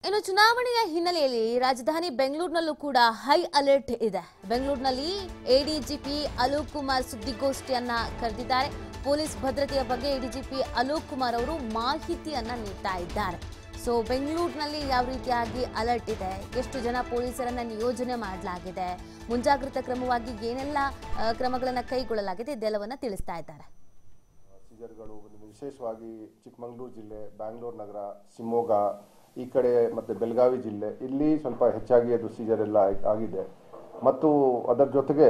ಇನ್ನು ಚುನಾವಣೆಯ ಹಿನ್ನೆಲೆಯಲ್ಲಿ ರಾಜಧಾನಿ ಬೆಂಗಳೂರಿನಲ್ಲೂ ಕೂಡ ಹೈ ಅಲರ್ಟ್ ಇದೆ ಬೆಂಗಳೂರಿನಲ್ಲಿ ಎಡಿಜಿಪಿ ಅಲೋಕ್ ಕುಮಾರ್ ಸುದ್ದಿಗೋಷ್ಠಿಯನ್ನ ಕರೆದಿದ್ದಾರೆ ಪೊಲೀಸ್ ಭದ್ರತೆಯ ಬಗ್ಗೆ ಎಡಿಜಿಪಿ ಅಲೋಕ್ ಕುಮಾರ್ ಅವರು ಮಾಹಿತಿಯನ್ನ ನೀಡ್ತಾ ಇದ್ದಾರೆ ಸೊ ಬೆಂಗಳೂರಿನಲ್ಲಿ ಯಾವ ರೀತಿಯಾಗಿ ಅಲರ್ಟ್ ಇದೆ ಎಷ್ಟು ಜನ ಪೊಲೀಸರನ್ನ ನಿಯೋಜನೆ ಮಾಡಲಾಗಿದೆ ಮುಂಜಾಗ್ರತಾ ಕ್ರಮವಾಗಿ ಏನೆಲ್ಲ ಆ, ಕ್ರಮಗಳನ್ನ ಕೈಗೊಳ್ಳಲಾಗಿದೆ ಇದೆಲ್ಲವನ್ನ ತಿಳಿಸ್ತಾ ಇದ್ದಾರೆ ಸೀಜರ್ಗಳು ಒಂದು ವಿಶೇಷವಾಗಿ ಚಿಕ್ಕಮಗಳೂರು ಜಿಲ್ಲೆ ಬ್ಯಾಂಗ್ಳೂರು ನಗರ ಶಿವಮೊಗ್ಗ ಈ ಕಡೆ ಮತ್ತು ಬೆಳಗಾವಿ ಜಿಲ್ಲೆ ಇಲ್ಲಿ ಸ್ವಲ್ಪ ಹೆಚ್ಚಾಗಿ ಅದು ಸೀಜರ್ ಎಲ್ಲ ಆಗ್- ಆಗಿದೆ ಮತ್ತು ಅದರ ಜೊತೆಗೆ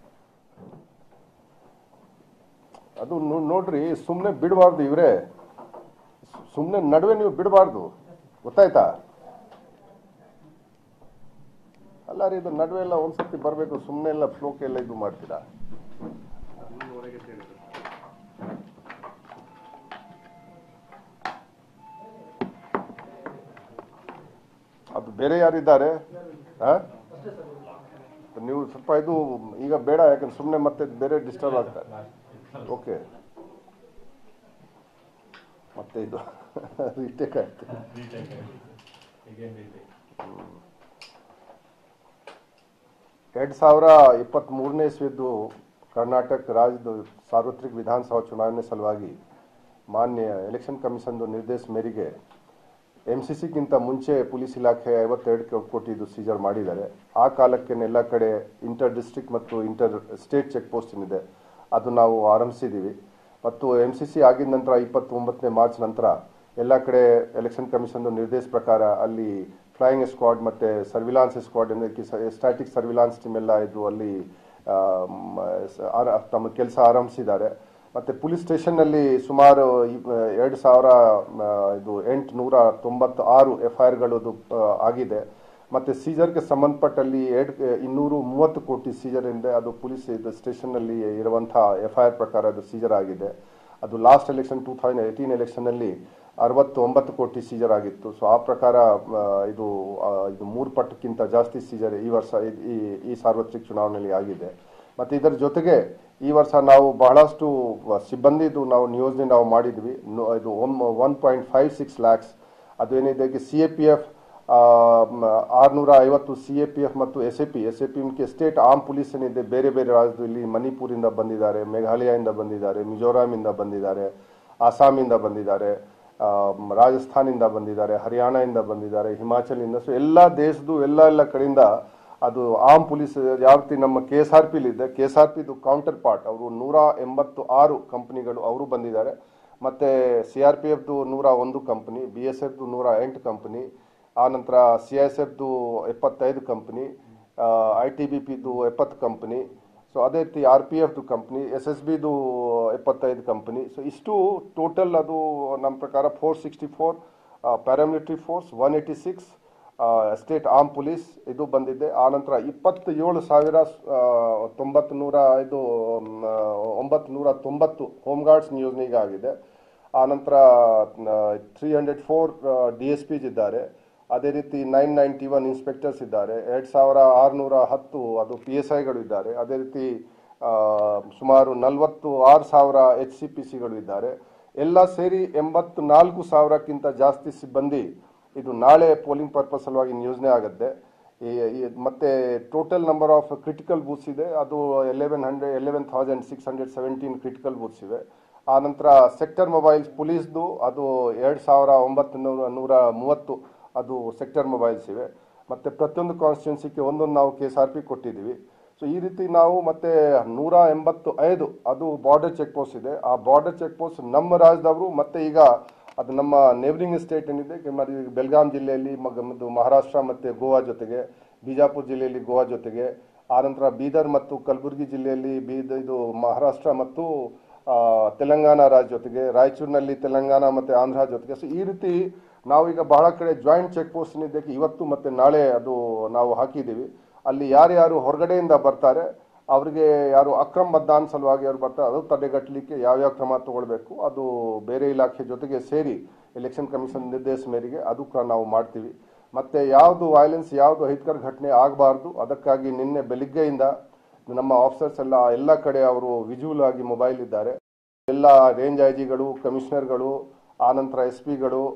ಅದು ನೋ- ನೋಡ್ರಿ ಸುಮ್ಮನೆ ಬಿಡಬಾರ್ದು ಇವರೇ ಸುಮ್ಮನೆ ನಡುವೆ ನೀವು ಬಿಡಬಾರ್ದು ಗೊತ್ತಾಯ್ತಾ ಅಲ್ಲ ರೀ ಇದು ನಡುವೆ ಎಲ್ಲ ಒಂದ್ಸತಿ ಬರಬೇಕು ಸುಮ್ಮನೆ ಎಲ್ಲ ಫ್ಲೋಕ್ ಎಲ್ಲ ಇದು ಮಾಡ್ತೀರಾ ಅದು ಬೇರೆ ಯಾರಿದ್ದಾರೆ ಆ? ನೀವು ಸ್ವಲ್ಪ ಇದು ಈಗ ಬೇಡ ಯಾಕಂದ್ರೆ ಸುಮ್ಮನೆ ಮತ್ತೆ ಬೇರೆ ಡಿಸ್ಟರ್ಬ್ ಆಗ್ತಾರೆ ಓಕೆ ಮತ್ತೆ ಇದು ರೀಟೇಕ್ ಆಯ್ತು ಎರಡು ಸಾವಿರ ಇಪ್ಪತ್ತ್ ಮೂರನೇ ಇಸ್ವಿದ್ದು ಕರ್ನಾಟಕ ರಾಜ್ಯದ ಸಾರ್ವತ್ರಿಕ ವಿಧಾನಸಭಾ ಚುನಾವಣೆ ಸಲುವಾಗಿ ಮಾನ್ಯ ಎಲೆಕ್ಷನ್ ಕಮಿಷನ್ದು ನಿರ್ದೇಶ ಮೇರೆಗೆ ಎಂ ಸಿ ಸಿಗಿಂತ ಮುಂಚೆ ಪೊಲೀಸ್ ಇಲಾಖೆ ಐವತ್ತೆರಡು ಕೋಟಿ ಇದು ಸೀಜರ್ ಮಾಡಿದ್ದಾರೆ ಆ ಕಾಲಕ್ಕೆ ಎಲ್ಲ ಕಡೆ ಇಂಟರ್ ಡಿಸ್ಟ್ರಿಕ್ಟ್ ಮತ್ತು ಇಂಟರ್ ಸ್ಟೇಟ್ ಚೆಕ್ ಪೋಸ್ಟ್ ಏನಿದೆ ಅದು ನಾವು ಆರಂಭಿಸಿದ್ದೀವಿ ಮತ್ತು ಎಂ ಸಿ ಸಿ ಆಗಿದ ನಂತರ ಇಪ್ಪತ್ತೊಂಬತ್ತನೇ ಮಾರ್ಚ್ ನಂತರ ಎಲ್ಲ ಕಡೆ ಎಲೆಕ್ಷನ್ ಕಮಿಷನ್ ನಿರ್ದೇಶ ಪ್ರಕಾರ ಅಲ್ಲಿ ಫ್ಲೈಯಿಂಗ್ ಸ್ಕ್ವಾಡ್ ಮತ್ತು surveillance squad static surveillance team ಎಲ್ಲ ಇದ್ದು ಅಲ್ಲಿ ಆ, ಮ, ಸ- ಆರ- ತಮ್ಮ ಕೆಲಸ ಆರಂಭಿಸಿದ್ದಾರೆ ಮತ್ತು ಪೊಲೀಸ್ ಸ್ಟೇಷನ್ನಲ್ಲಿ ಸುಮಾರು ಎರಡು ಸಾವಿರ ಆ, ಇದು ಎಂಟು ನೂರ ತೊಂಬತ್ತು ಆರು ಎಫ್ ಐ ಆರ್ಗಳದು ಆಗಿದೆ ಮತ್ತು ಸೀಜರ್ಗೆ ಸಂಬಂಧಪಟ್ಟಲ್ಲಿ ಎರಡು ಇನ್ನೂರು ಮೂವತ್ತು ಕೋಟಿ ಸೀಜರ್ ಇದೆ ಅದು ಪೊಲೀಸ್ ಇದು ಸ್ಟೇಷನ್ನಲ್ಲಿ ಇರುವಂಥ ಎಫ್ ಐ ಆರ್ ಪ್ರಕಾರ ಅದು ಸೀಜರ್ ಆಗಿದೆ ಅದು last election two thousand eighteen ಎಲೆಕ್ಷನ್ನಲ್ಲಿ ಅರವತ್ತೊಂಬತ್ತು ಕೋಟಿ ಸೀಜರ್ ಆಗಿತ್ತು ಸೊ ಆ ಪ್ರಕಾರ ಆ, ಇದು ಆ, ಇದು ಮೂರು ಪಟ್ಟಕ್ಕಿಂತ ಜಾಸ್ತಿ ಸೀಜರ್ ಈ ವರ್ಷ ಇದ್- ಈ ಈ ಸಾರ್ವತ್ರಿಕ ಚುನಾವಣೆಯಲ್ಲಿ ಆಗಿದೆ ಮತ್ತು ಇದರ ಜೊತೆಗೆ ಈ ವರ್ಷ ನಾವು ಬಹಳಷ್ಟು ಸಿಬ್ಬಂದಿದು ನಾವು ನಿಯೋಜನೆ ನಾವು ಮಾಡಿದ್ವಿ ನು- ಇದು one point five six lakhs ಅದು ಏನಿದೆ ಸಿ ಎ ಪಿ ಎಫ್ ಆರುನೂರ ಐವತ್ತು ಸಿ ಎ ಪಿ ಎಫ್ ಮತ್ತು S A P S A P state arm police ಏನಿದೆ ಬೇರೆ ಬೇರೆ ರಾಜ್ಯದಲ್ಲಿ ಮಣಿಪುರಿಂದ ಬಂದಿದ್ದಾರೆ ಮೇಘಾಲಯದಿಂದ ಬಂದಿದ್ದಾರೆ ಮಿಜೋರಾಮಿಂದ ಬಂದಿದ್ದಾರೆ ಅಸ್ಸಾಮಿಂದ ಬಂದಿದ್ದಾರೆ ಆ, ಮ್, ರಾಜಸ್ಥಾನಿಂದ ಬಂದಿದ್ದಾರೆ ಹರಿಯಾಣದಿಂದ ಬಂದಿದ್ದಾರೆ ಹಿಮಾಚಲಿಂದ ಸೊ ಎಲ್ಲ ದೇಶದ್ದು ಎಲ್ಲ ಎಲ್ಲ ಕಡೆಯಿಂದ ಅದು ಆರ್ಮ್ ಪೊಲೀಸ್ ಯಾವ ರೀತಿ ನಮ್ಮ ಕೆ ಎಸ್ ಆರ್ ಪಿಲಿದೆ ಕೆ ಎಸ್ ಆರ್ ಪಿದು ಕೌಂಟರ್ ಪಾರ್ಟ್ ಅವರು ನೂರ ಎಂಬತ್ತು ಆರು ಕಂಪನಿಗಳು ಅವರು ಬಂದಿದ್ದಾರೆ ಮತ್ತೆ ಸಿ ಆರ್ ಪಿ ಎಫ್ದು ನೂರ ಒಂದು ಕಂಪನಿ ಬಿ ಎಸ್ ಎಫ್ದು ನೂರ ಎಂಟು ಕಂಪನಿ ಆನಂತರ ಸಿ ಎಸ್ ಎಫ್ದು ಎಪ್ಪತ್ತೈದು ಕಂಪನಿ ಐ ಟಿ ಬಿ ಪಿದು ಎಪ್ಪತ್ತು ಕಂಪನಿ ಸೊ ಅದೇ ರೀತಿ ಆರ್ ಪಿ ಎಫ್ದು ಕಂಪ್ನಿ ಎಸ್ ಎಸ್ ಬಿದು ಎಪ್ಪತ್ತೈದು ಕಂಪನಿ ಸೊ ಇಷ್ಟು ಟೋಟಲ್ ಅದು ನಮ್ಮ ಪ್ರಕಾರ four sixty four paramilitary force one eighty six state arm police ಇದು ಬಂದಿದೆ ಆನಂತರ ಇಪ್ಪತ್ತೇಳು ಸಾವಿರ ತೊಂಬತ್ತು ನೂರ ಇದು ಒಂಬತ್ತು ನೂರ ತೊಂಬತ್ತು ಹೋಮ್ ಗಾರ್ಡ್ಸ್ ನಿಯೋಜನೆಗೆ ಆಗಿದೆ ಆನಂತರ three hundred four D S Ps ಇದ್ದಾರೆ ಅದೇ ರೀತಿ ನೈನ್ ನೈಂಟಿ ಒನ್ ಇನ್ಸ್ಪೆಕ್ಟರ್ಸ್ ಇದ್ದಾರೆ ಎರಡು ಸಾವಿರ ಆರುನೂರ ಹತ್ತು ಅದು ಪಿ ಎಸ್ ಐಗಳು ಇದ್ದಾರೆ ಅದೇ ರೀತಿ ಆ, ಸುಮಾರು ನಲವತ್ತು ಆರು ಸಾವಿರ ಎಚ್ ಸಿ ಪಿ ಸಿಗಳು ಇದ್ದಾರೆ ಎಲ್ಲ ಸೇರಿ ಎಂಬತ್ತು ನಾಲ್ಕು ಸಾವಿರಕ್ಕಿಂತ ಜಾಸ್ತಿ ಸಿಬ್ಬಂದಿ ಇದು ನಾಳೆ ಪೋಲಿಂಗ್ ಪರ್ಪಸ್ ಸಲುವಾಗಿ ನಿಯೋಜನೆ ಆಗುತ್ತೆ ಈ- ಈ- ಮತ್ತೆ total number of critical booths ಇದೆ ಅದು eleven hundred eleven thousand six hundred seventeen critical booths ಇವೆ ಆನಂತರ ಸೆಕ್ಟರ್ ಮೊಬೈಲ್ಸ್ ಪೊಲೀಸ್ದು ಅದು ಎರಡು ಸಾವಿರ ಒಂಬತ್ತು ನೂರ ನೂರ ಮೂವತ್ತು ಅದು ಸೆಕ್ಟರ್ ಮೊಬೈಲ್ಸ್ ಇವೆ ಮತ್ತು ಪ್ರತಿಯೊಂದು ಕಾನ್ಸ್ಟಿಟ್ಯೂನ್ಸಿಗೆ ಒಂದೊಂದು ನಾವು ಕೆ ಎಸ್ ಆರ್ ಪಿ ಕೊಟ್ಟಿದ್ದೀವಿ ಸೊ ಈ ರೀತಿ ನಾವು ಮತ್ತೆ ನೂರ ಎಂಬತ್ತು ಐದು ಅದು ಬಾರ್ಡರ್ ಚೆಕ್ ಪೋಸ್ಟ್ ಇದೆ ಆ ಬಾರ್ಡರ್ ಚೆಕ್ ಪೋಸ್ಟ್ ನಮ್ಮ ರಾಜ್ಯದವರು ಮತ್ತೆ ಈಗ ಅದು ನಮ್ಮ ನೇಬರಿಂಗ್ ಸ್ಟೇಟ್ ಏನಿದೆ ಕೆ- మరి ಈಗ ಬೆಲ್ಗಾಂ ಜಿಲ್ಲೆಯಲ್ಲಿ ಮಗ- ಮತ್ತು ಮಹಾರಾಷ್ಟ್ರ ಮತ್ತು ಗೋವಾ ಜೊತೆಗೆ ಬಿಜಾಪುರ ಜಿಲ್ಲೆಯಲ್ಲಿ ಗೋವಾ ಜೊತೆಗೆ ಆನಂತರ ಬೀದರ್ ಮತ್ತು ಕಲಬುರಗಿ ಜಿಲ್ಲೆಯಲ್ಲಿ ಬೀದ ಇದು ಮಹಾರಾಷ್ಟ್ರ ಮತ್ತು ಆ, ತೆಲಂಗಾಣ ರಾಜ್ಯ ಜೊತೆಗೆ ರಾಯಚೂರಿನಲ್ಲಿ ತೆಲಂಗಾಣ ಮತ್ತು ಆಂಧ್ರ ಜೊತೆಗೆ ಸೊ ಈ ರೀತಿ ನಾವೀಗ ಬಹಳ ಕಡೆ ಜಾಯಿಂಟ್ ಚೆಕ್ ಪೋಸ್ಟ್ ಏನಿದೆ ಇವತ್ತು ಮತ್ತು ನಾಳೆ ಅದು ನಾವು ಹಾಕಿದ್ದೀವಿ ಅಲ್ಲಿ ಯಾರ್ಯಾರು ಹೊರಗಡೆಯಿಂದ ಬರ್ತಾರೆ ಅವರಿಗೆ ಯಾರು ಅಕ್ರಮ ಮತದಾನ ಸಲುವಾಗಿ ಯಾರು ಬರ್ತಾರೆ ಅದು ತಡೆಗಟ್ಟಲಿಕ್ಕೆ ಯಾವ್ಯಾವ ಕ್ರಮ ತಗೊಳ್ಬೇಕು ಅದು ಬೇರೆ ಇಲಾಖೆ ಜೊತೆಗೆ ಸೇರಿ ಎಲೆಕ್ಷನ್ ಕಮಿಷನ್ ನಿರ್ದೇಶ ಮೇರೆಗೆ ಅದು ಕೂಡ ನಾವು ಮಾಡ್ತೀವಿ ಮತ್ತೆ ಯಾವುದು ವೈಲೆನ್ಸ್ ಯಾವುದು ಅಹಿತಕರ ಘಟನೆ ಆಗಬಾರ್ದು ಅದಕ್ಕಾಗಿ ನಿನ್ನೆ ಬೆಳಿಗ್ಗೆಯಿಂದ ನಮ್ಮ ಆಫೀಸರ್ಸ್ ಎಲ್ಲ ಎಲ್ಲ ಕಡೆ ಅವರು ವಿಜುವಲ್ ಆಗಿ ಮೊಬೈಲ್ ಇದ್ದಾರೆ ಎಲ್ಲ ರೇಂಜ್ ಐ ಜಿಗಳು ಕಮಿಷನರ್ಗಳು ಆನಂತರ ಎಸ್ ಪಿಗಳು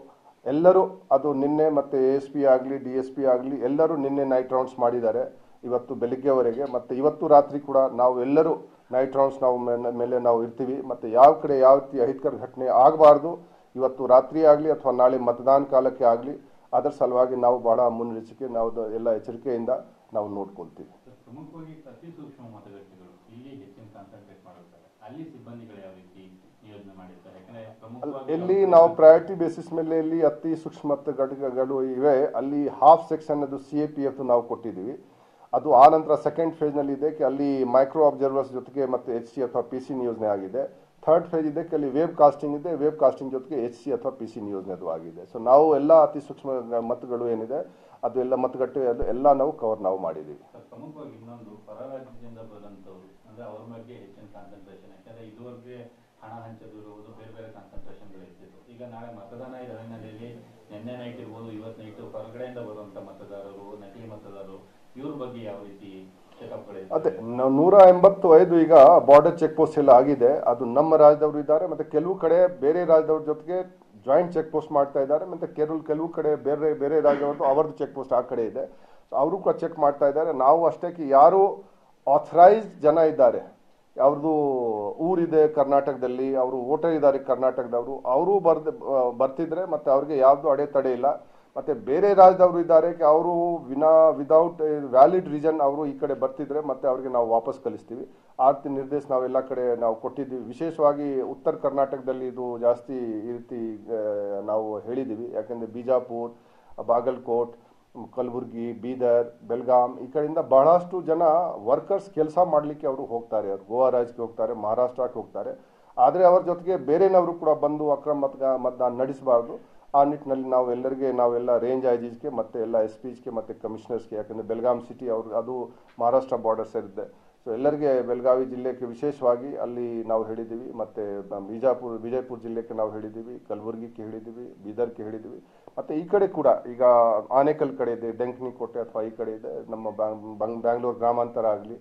ಎಲ್ಲರೂ ಅದು ನಿನ್ನೆ ಮತ್ತು ಎ ಎಸ್ ಪಿ ಆಗಲಿ ಡಿ ಎಸ್ ಪಿ ಆಗಲಿ ಎಲ್ಲರೂ ನಿನ್ನೆ ನೈಟ್ ರೌಂಡ್ಸ್ ಮಾಡಿದ್ದಾರೆ ಇವತ್ತು ಬೆಳಿಗ್ಗೆವರೆಗೆ ಮತ್ತು ಇವತ್ತು ರಾತ್ರಿ ಕೂಡ ನಾವು ಎಲ್ಲರೂ ನೈಟ್ ರೌಂಡ್ಸ್ ನಾವು ಮೇ- ಮೇಲೆ ನಾವು ಇರ್ತೀವಿ ಮತ್ತು ಯಾವ ಕಡೆ ಯಾವ ರೀತಿ ಅಹಿತಕರ ಘಟನೆ ಆಗಬಾರ್ದು ಇವತ್ತು ರಾತ್ರಿ ಆಗಲಿ ಅಥವಾ ನಾಳೆ ಮತದಾನ ಕಾಲಕ್ಕೆ ಆಗಲಿ ಅದರ ಸಲುವಾಗಿ ನಾವು ಬಹಳ ಮುನ್ನೆಚ್ಚರಿಕೆ ನಾವು ದ- ಎಲ್ಲ ಎಚ್ಚರಿಕೆಯಿಂದ ನಾವು ನೋಡ್ಕೊಳ್ತೀವಿ ಪ್ರಮುಖವಾಗಿ ಅತಿ ಸೂಕ್ಷ್ಮ ಮತಗಟ್ಟೆಗಳು ಇಲ್ಲಿ ಹೆಚ್ಚಿನ ಕಾನ್ಸಂಟ್ರೇಟ್ ಮಾಡಿರ್ತಾರೆ ಅಲ್ಲಿ ಸಿಬ್ಬಂದಿಗಳು ಯಾವ ರೀತಿ ನಿಯೋಜನೆ ಮಾಡಿರ್ತಾರೆ ಯಾಕಂದ್ರೆ ಅಲ್- ಪ್ರಮುಖವಾಗಿ ಎಲ್ಲಿ ನಾವು ಪ್ರಯಾರಿಟಿ ಬೇಸಿಸ್ ಮೇಲೆ ಎಲ್ಲಿ ಅತಿ ಸೂಕ್ಷ್ಮ ಘಟಕಗಳು ಇವೆ ಅಲ್ಲಿ ಹಾಫ್ ಸೆಕ್ಷನ್ ಅದು ಸಿ ಎ ಪಿ ಎಫ್ ನಾವು ಕೊಟ್ಟಿದ್ದೀವಿ ಅದು ಆ ನಂತರ ಸೆಕೆಂಡ್ ಫೇಸ್ ನಲ್ಲಿ ಇದೆ ಕಿ ಅಲ್ಲಿ ಮೈಕ್ರೋ ಅಬ್ಸರ್ವರ್ಸ್ ಜೊತೆಗೆ ಮತ್ತೆ ಎಚ್ ಸಿ ಅಥವಾ ಪಿ ಸಿ ನಿಯೋಜನೆ ಆಗಿದೆ ಥರ್ಡ್ ಫೇಸ್ ಇದೆ ಕಿ ಅಲ್ಲಿ ವೇವ್ ಕಾಸ್ಟಿಂಗ್ ಇದೆ ವೇವ್ ಕಾಸ್ಟಿಂಗ್ ಜೊತೆಗೆ ಎಚ್ ಸಿ ಅಥವಾ ಪಿ ಸಿ ನಿಯೋಜನೆ ಅದು ಆಗಿದೆ ಸೊ ನಾವು ಎಲ್ಲ ಅತಿ ಸೂಕ್ಷ್ಮ ಮತಗಳು ಏನಿದೆ ಅದು ಎಲ್ಲ ಮತಗಟ್ಟೆ ಅದು ಎಲ್ಲ ನಾವು ಕವರ್ ನಾವು ಮಾಡಿದ್ದೀವಿ ಸರ್, ಪ್ರಮುಖವಾಗಿ ಇನ್ನೊಂದು ಹೊರ ರಾಜ್ಯದಿಂದ ಬಂದಂತವ್ರು ಅಂದ್ರೆ ಅವ್ರ ಬಗ್ಗೆ ಹೆಚ್ಚಿನ ಕಾನ್ಸಂಟ್ರೇಷನ್ ಯಾಕಂದ್ರೆ ಇದುವರೆಗೆ ಹಣ ಹಂಚೋದು ಇರುವುದು ಬೇರೆ ಬೇರೆ ಕಾನ್ಸಂಟ್ರೇಷನ್ಗಳು ಇರ್ತಿತ್ತು ಈಗ ನಾಳೆ ಮತದಾನ ಇರೋ ಹಿನ್ನೆಲೆಯಲ್ಲಿ ನಿನ್ನೆ ನೈಟ್ ಇರ್ಬೋದು ಇವತ್ತು ನೈಟ್ ಹೊರಗಡೆಯಿಂದ ಬರುವಂತ ಮತದಾರರು ನಕಲಿ ಮತದಾರರು ಇವ್ರ ಬಗ್ಗೆ ಯಾವ ರೀತಿ ಚೆಕಪ್ಗಳು ಅದೇ ನ- ನೂರ ಎಂಬತ್ತು ಐದು ಈಗ ಬಾರ್ಡರ್ ಚೆಕ್ ಪೋಸ್ಟ್ ಎಲ್ಲ ಆಗಿದೆ ಅದು ನಮ್ಮ ರಾಜ್ಯದವರು ಇದ್ದಾರೆ ಮತ್ತೆ ಕೆಲವು ಕಡೆ ಬೇರೆ ರಾಜ್ಯದವ್ರ ಜೊತೆಗೆ ಜಾಯಿಂಟ್ ಚೆಕ್ ಪೋಸ್ಟ್ ಮಾಡ್ತಾ ಇದ್ದಾರೆ ಮತ್ತೆ ಕೆಲವು ಕೆಲವು ಕಡೆ ಬೇರೆ ಬೇರೆ ರಾಜ್ಯವ್ರದ್ದು ಅವರದ್ದು ಚೆಕ್ ಪೋಸ್ಟ್ ಆ ಕಡೆ ಇದೆ ಅವರು ಕೂಡ ಚೆಕ್ ಮಾಡ್ತಾ ಇದ್ದಾರೆ ನಾವು ಅಷ್ಟೇ ಕಿ ಯಾರು ಆಥರೈಸ್ಡ್ ಜನ ಇದ್ದಾರೆ ಅವ್ರದ್ದು ಊರಿದೆ ಕರ್ನಾಟಕದಲ್ಲಿ ಅವರು ವೋಟರ್ ಇದ್ದಾರೆ ಕರ್ನಾಟಕದವರು ಅವರು ಬರ್ದ ಬರ್ತಿದ್ರೆ ಮತ್ತೆ ಅವ್ರಿಗೆ ಯಾವುದು ಅಡೆತಡೆ ಇಲ್ಲ ಮತ್ತೆ ಬೇರೆ ರಾಜ್ಯದವರು ಇದ್ದಾರೆ ಅವರು ವಿನಾ ವಿದೌಟ್ ವ್ಯಾಲಿಡ್ ರೀಸನ್ ಅವರು ಈ ಕಡೆ ಬರ್ತಿದ್ರೆ ಮತ್ತೆ ಅವ್ರಿಗೆ ನಾವು ವಾಪಸ್ ಕಳಿಸ್ತೀವಿ ಆ ರೀತಿ ನಿರ್ದೇಶ ನಾವೆಲ್ಲ ಕಡೆ ನಾವು ಕೊಟ್ಟಿದ್ದೀವಿ ವಿಶೇಷವಾಗಿ ಉತ್ತರ ಕರ್ನಾಟಕದಲ್ಲಿ ಇದು ಜಾಸ್ತಿ ಈ ರೀತಿ ಆ, ನಾವು ಹೇಳಿದ್ದೀವಿ ಯಾಕಂದ್ರೆ ಬಿಜಾಪುರ್ ಬಾಗಲ್ಕೋಟ್ ಕಲಬುರ್ಗಿ ಬೀದರ್ ಬೆಲ್ಗಾಂ ಈ ಕಡೆಯಿಂದ ಬಹಳಷ್ಟು ಜನ ವರ್ಕರ್ಸ್ ಕೆಲಸ ಮಾಡಲಿಕ್ಕೆ ಅವರು ಹೋಗ್ತಾರೆ ಅವ್ರು ಗೋವಾ ರಾಜ್ಯಕ್ಕೆ ಹೋಗ್ತಾರೆ ಮಹಾರಾಷ್ಟ್ರಕ್ಕೆ ಹೋಗ್ತಾರೆ ಆದರೆ ಅವ್ರ ಜೊತೆಗೆ ಬೇರೆನವರು ಕೂಡ ಬಂದು ಅಕ್ರಮ ಮತ ಮತದಾನ ನಡೆಸಬಾರ್ದು ಆ ನಿಟ್ಟಿನಲ್ಲಿ ನಾವು ಎಲ್ಲರಿಗೆ ನಾವೆಲ್ಲ ರೇಂಜ್ ಐಜಿಸ್ಗೆ ಮತ್ತೆ ಎಲ್ಲ ಎಸ್ ಪಿಸ್ಗೆ ಮತ್ತೆ ಕಮಿಷನರ್ಸ್ಗೆ ಯಾಕಂದ್ರೆ ಬೆಲ್ಗಾಂ ಸಿಟಿ ಅವ್ರು ಅದು ಮಹಾರಾಷ್ಟ್ರ ಬಾರ್ಡರ್ ಸೇರಿದೆ ಸೊ ಎಲ್ಲರಿಗೆ ಬೆಳಗಾವಿ ಜಿಲ್ಲೆಗೆ ವಿಶೇಷವಾಗಿ ಅಲ್ಲಿ ನಾವು ಹೇಳಿದ್ದೀವಿ ಮತ್ತೆ ಬ- ಬಿಜಾಪುರ ವಿಜಯಪುರ ಜಿಲ್ಲೆಗೆ ನಾವು ಹೇಳಿದ್ದೀವಿ ಕಲಬುರಗಿಗೆ ಹೇಳಿದ್ದೀವಿ ಬೀದರ್ಗೆ ಹೇಳಿದ್ದೀವಿ ಮತ್ತೆ ಈ ಕಡೆ ಕೂಡ ಈಗ ಆನೇಕಲ್ ಕಡೆ ಇದೆ ಡೆಂಕನಿ ಕೋಟೆ ಅಥವಾ ಈ ಕಡೆ ಇದೆ ನಮ್ಮ ಬ್ಯಾಂಗ್- ಬಂಗ್- ಬ್ಯಾಂಗ್ಳೂರು ಗ್ರಾಮಾಂತರ ಆಗಲಿ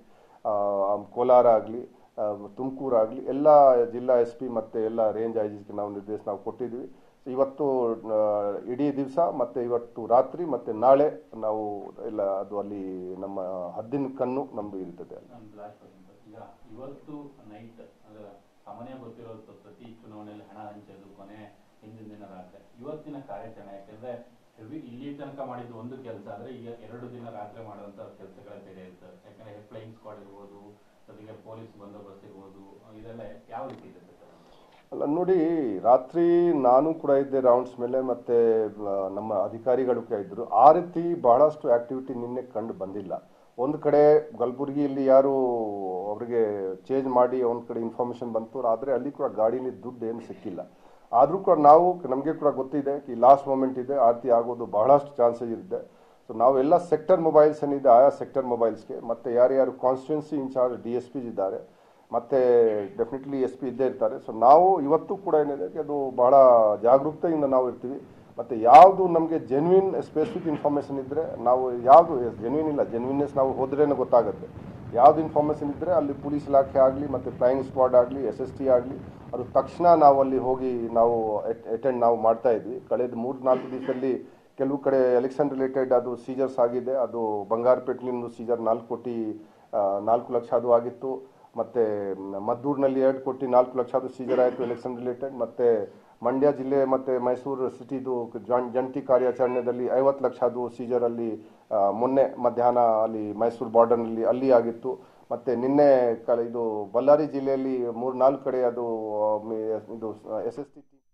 ಕೋಲಾರ ಆಗಲಿ ತುಮಕೂರು ಆಗಲಿ ಎಲ್ಲ ಜಿಲ್ಲಾ ಎಸ್ ಪಿ ಮತ್ತೆ ಎಲ್ಲ ರೇಂಜ್ ಐಜಿಸ್ಗೆ ನಾವು ನಿರ್ದೇಶ ನಾವು ಕೊಟ್ಟಿದ್ದೀವಿ So ಇವತ್ತು ಆ, ಇಡೀ ದಿವಸ ಮತ್ತೆ ಇವತ್ತು ರಾತ್ರಿ ಮತ್ತೆ ನಾಳೆ ನಾವು ಎಲ್ಲ ಅದು ಅಲ್ಲಿ ನಮ್ಮ ಹದ್ದಿನ ಕಣ್ಣು ನಮ್ದು ಇರ್ತದೆ ಅಲ್ಲಿ ಒಂದು ಲಾಸ್ಟ್ ಕ್ವಶನ್ ಸರ್ ಈಗ ಇವತ್ತು ನೈಟ್ ಅಂದ್ರೆ ಸಾಮಾನ್ಯ ಗೊತ್ತಿರೋದು ಪ್ರತಿ ಚುನಾವಣೆಯಲ್ಲಿ ಹಣ ಹಂಚೋದು ಕೊನೆ ಹಿಂದಿನ ದಿನ ರಾತ್ರಿ ಇವತ್ತಿನ ಕಾರ್ಯಾಚರಣೆ ಯಾಕಂದ್ರೆ ಹೆವಿ ಇಲ್ಲಿ ತನಕ ಮಾಡಿದ್ದು ಒಂದು ಕೆಲಸ ಆದ್ರೆ ಈಗ ಎರಡು ದಿನ ರಾತ್ರಿ ಮಾಡುವಂತ ಕೆಲಸಗಳೇ ಬೇರೆ ಇರ್ತವೆ ಯಾಕಂದ್ರೆ ಫ್ಲೈಯಿಂಗ್ ಸ್ಕ್ವಾಡ್ ಇರ್ಬೋದು ಜೊತೆಗೆ ಪೊಲೀಸ್ ಬಂದೋಬಸ್ತ್ ಇರ್ಬೋದು ಇದೆಲ್ಲ ಯಾವ ರೀತಿ ಇದೆ ಸರ್ ಅಲ್ಲ ನೋಡಿ ರಾತ್ರಿ ನಾನು ಕೂಡ ಇದ್ದೆ ರೌಂಡ್ಸ್ ಮೇಲೆ ಮತ್ತೆ ಆ, ನಮ್ಮ ಅಧಿಕಾರಿಗಳು ಕೂಡ ಇದ್ರು ಆ ರೀತಿ ಬಹಳಷ್ಟು ಆಕ್ಟಿವಿಟಿ ನಿನ್ನೆ ಕಂಡು ಬಂದಿಲ್ಲ ಒಂದು ಕಡೆ ಕಲಬುರಗಿಯಲ್ಲಿ ಯಾರು ಅವರಿಗೆ ಚೇಂಜ್ ಮಾಡಿ ಒಂದ್ ಕಡೆ ಇನ್ಫಾರ್ಮೇಶನ್ ಬಂತು ಆದರೆ ಅಲ್ಲಿ ಕೂಡ ಗಾಡಿಯಲ್ಲಿ ದುಡ್ಡು ಏನು ಸಿಕ್ಕಿಲ್ಲ ಆದರೂ ಕೂಡ ನಾವು ನಮಗೆ ಕೂಡ ಗೊತ್ತಿದೆ ಈ ಲಾಸ್ಟ್ ಮೂಮೆಂಟ್ ಇದೆ ಆ ರೀತಿ ಆಗೋದು ಬಹಳಷ್ಟು ಚಾನ್ಸಸ್ ಇದೆ ಸೊ ನಾವೆಲ್ಲ ಸೆಕ್ಟರ್ ಮೊಬೈಲ್ಸ್ ಏನಿದೆ ಆಯಾ ಸೆಕ್ಟರ್ ಮೊಬೈಲ್ಸ್ಗೆ ಮತ್ತೆ ಯಾರ್ಯಾರು constituency in charge D S Ps ಇದ್ದಾರೆ ಮತ್ತೆ ಡೆಫಿನೆಟ್ಲಿ ಎಸ್ ಪಿ ಇದ್ದೇ ಇರ್ತಾರೆ ಸೊ ನಾವು ಇವತ್ತು ಕೂಡ ಏನಿದೆ ಅದು ಬಹಳ ಜಾಗರೂಕತೆಯಿಂದ ನಾವು ಇರ್ತೀವಿ ಮತ್ತೆ ಯಾವುದು ನಮಗೆ ಜೆನ್ವಿನ್ ಸ್ಪೆಸಿಫಿಕ್ ಇನ್ಫಾರ್ಮೇಷನ್ ಇದ್ದರೆ ನಾವು ಯಾವುದು ಜೆನ್ವಿನ್ ಇಲ್ಲ ಜೆನ್ವಿನ್ನೆಸ್ ನಾವು ಹೋದ್ರೇನೆ ಗೊತ್ತಾಗುತ್ತೆ ಯಾವ್ದು ಇನ್ಫಾರ್ಮೇಷನ್ ಇದ್ದರೆ ಅಲ್ಲಿ ಪೊಲೀಸ್ ಇಲಾಖೆ ಆಗಲಿ ಮತ್ತು ಫ್ಲೈಯಿಂಗ್ ಸ್ಕ್ವಾಡ್ ಆಗಲಿ ಎಸ್ ಎಸ್ ಟಿ ಆಗಲಿ ಅದು ತಕ್ಷಣ ನಾವು ಅಲ್ಲಿ ಹೋಗಿ ನಾವು ಅಟೆಂಡ್ ನಾವು ಮಾಡ್ತಾ ಇದ್ವಿ ಕಳೆದ ಮೂರು ನಾಲ್ಕು ದಿವಸದಲ್ಲಿ ಕೆಲವು ಕಡೆ ಎಲೆಕ್ಷನ್ ರಿಲೇಟೆಡ್ ಅದು ಸೀಜರ್ಸ್ ಆಗಿದೆ ಅದು ಬಂಗಾರಪೇಟ್ಲಿಂದು ಸೀಜರ್ ನಾಲ್ಕು ಕೋಟಿ ಆ, ನಾಲ್ಕು ಲಕ್ಷ ಅದು ಆಗಿತ್ತು ಮತ್ತೆ ಮ್, ಮದ್ದೂರಿನಲ್ಲಿ ಎರಡು ಕೋಟಿ ನಾಲ್ಕು ಲಕ್ಷ ಅದು ಸೀಜರ್ ಆಯಿತು ಎಲೆಕ್ಷನ್ ರಿಲೇಟೆಡ್ ಮತ್ತೆ ಮಂಡ್ಯ ಜಿಲ್ಲೆ ಮತ್ತೆ ಮೈಸೂರು ಸಿಟಿದು ಜಾನ್- ಜಂಟಿ ಕಾರ್ಯಾಚರಣೆಯಲ್ಲಿ ಐವತ್ತು ಲಕ್ಷ ಅದು ಸೀಜರ್ ಅಲ್ಲಿ ಆ, ಮೊನ್ನೆ ಮಧ್ಯಾಹ್ನ ಅಲ್ಲಿ ಮೈಸೂರು ಬಾರ್ಡರ್ನಲ್ಲಿ ಅಲ್ಲಿ ಆಗಿತ್ತು ಮತ್ತೆ ನಿನ್ನೆ ಕಲ ಇದು ಬಳ್ಳಾರಿ ಜಿಲ್ಲೆಯಲ್ಲಿ ಮೂರು ನಾಲ್ಕು ಕಡೆ ಅದು ಆ, ಮಿ- ಇದು ಎಸ್ ಎಸ್ ಟಿ